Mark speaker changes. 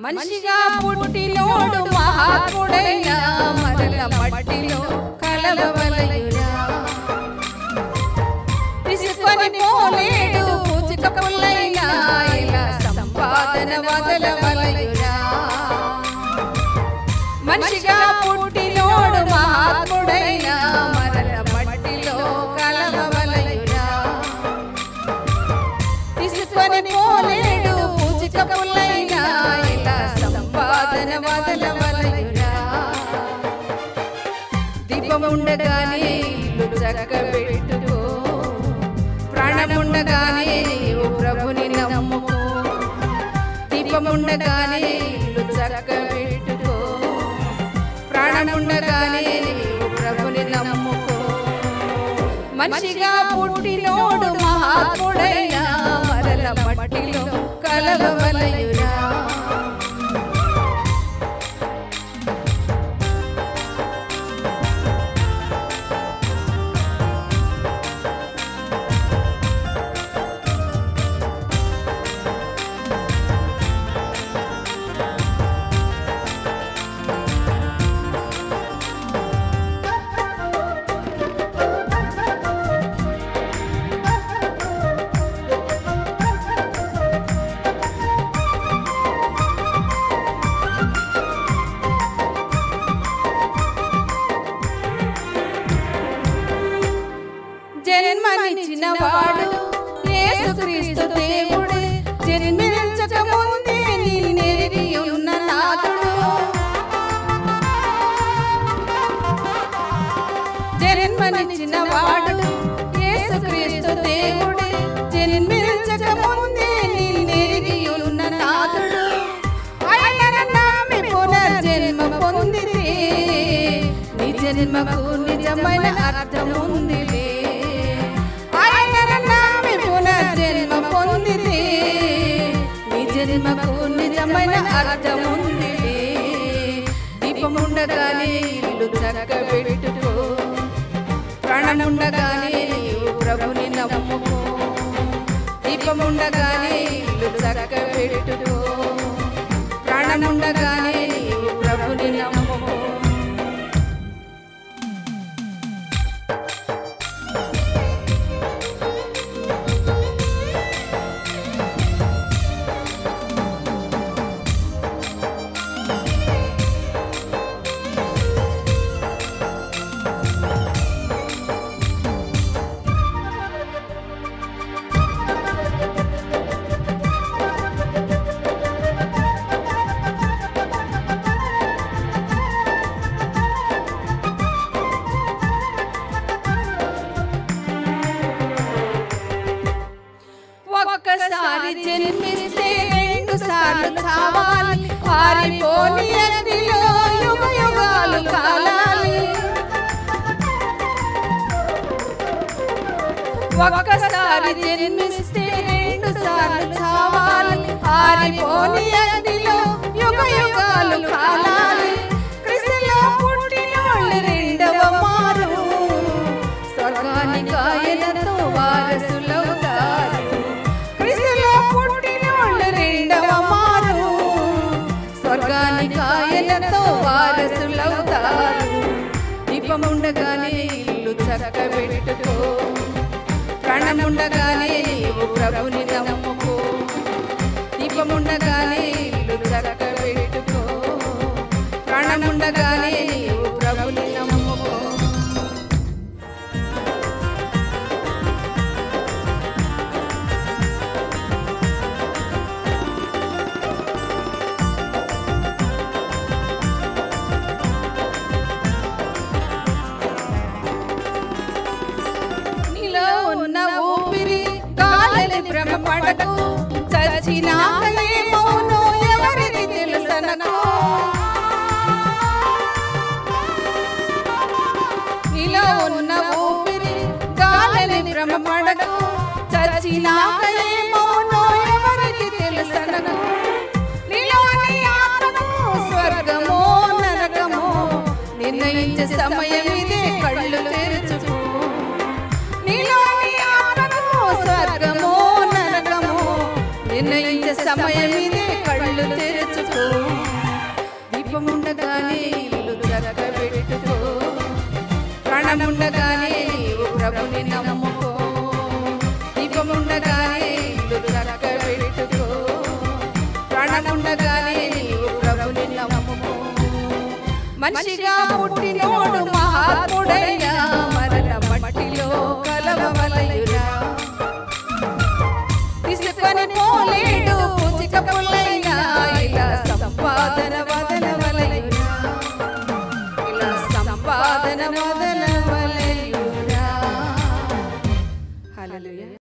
Speaker 1: మనిషిగా పుట్టినోడు మహాత్ముడైనా మరల మట్టిలో కలవలయురా తీసుకొని పోలేడు పూచిక పుల్లైనా ఇలా సంపాదన వదలవలయురా మనిషిగా పుట్టినోడు మహాత్ముడైనా మరల మట్టిలో కలవలయురా తీసుకొని పోలేడు పూచిక పుల్లైనా ఇలా సంపాదన వదలవలయురా దీపముండగానే ఇల్లు చక్క పెట్టుకో ప్రాణముండగానే నీవు ప్రభుని నమ్ముకో దీపముండగానే ఇల్లు చక్క పెట్టుకో ప్రాణముండగానే నీవు ప్రభుని నమ్ముకో మనిషిగా పుట్టినోడు మహాత్ముడైనా మరల మట్టిలో కలవలయురా జన్మనిచ్చిన వాడు యేసుక్రీస్తు దేవుడు జన్మించక ముందే నిన్నెరిగి ఉన్న నాథుడు జన్మనిచ్చిన వాడు యేసుక్రీస్తు దేవుడు జన్మించక ముందే నిన్నెరిగి ఉన్న నాథుడు ఆయన నామి పునర్జన్మ పొందితే నీ జన్మకు నిజమైన అర్థముందిలే ఆయన నామి పునర్జన్మ పొందితే నీ జన్మకు నిజమైన అర్థముందిలే దీపముండగానే ఇల్లు చక్క పెట్టుకో ప్రాణముండగానే నీవు ప్రభుని నమ్ముకో దీపముండగానే ఇల్లు చక్క పెట్టుకో ప్రాణముండగానే నీవు ప్రభుని నమ్ముకో ఒక్కసారి జన్మిస్తే రెండు సార్లు చావాలి పారిపోని అగ్నిలో యుగ యుగాలు కాలాలి ఒక్కసారి జన్మిస్తే రెండు సార్లు చావాలి పారిపోని అగ్నిలో యుగ యుగాలు కాలాలి క్రిస్తులో పుట్టినోళ్ళు రెండవ మారు స్వర్గానికి ఆయనతో వారసులవుతారు క్రిస్తులో పుట్టినోళ్ళు రెండవ మారు స్వర్గానికి ఆయనతో వారసులవుతారు దీపముండగానే ఇల్లు చక్క పెట్టుకో ప్రాణముండగానే నీవు ప్రభుని నమ్ముకో దీపముండగానే ఇల్లు చక్క పెట్టుకో ప్రాణముండగానే నీవు ప్రభుని నమ్ముకో నీలో ఉన్న ఊపిరి గాలిని భ్రమపడకు చచ్చినాక ఏమవునో ఎవరిది తెలుసనకో నీలో ఉన్న ఊపిరి గాలిని భ్రమపడకు చచ్చినాక ఏమవునో ఎవరికి తెలుసనకో నీలోని ఆత్మకు స్వర్గమో నరకమో నిర్ణయించే సమయం ఇదే కళ్ళు తెరుచుకో నీలోని ఆత్మకు స్వర్గమో నరకమో నిర్ణయించే సమయం ఇదే కళ్ళు తెరుచుకో ప్రభుని నమ్ముకో దీపముండగానే ఇల్లు చక్క పెట్టుకో ప్రాణముండగానే నీవు ప్రభుని నమ్ముకో మనిషిగా పుట్టినోడు మహాత్ముడయ్యా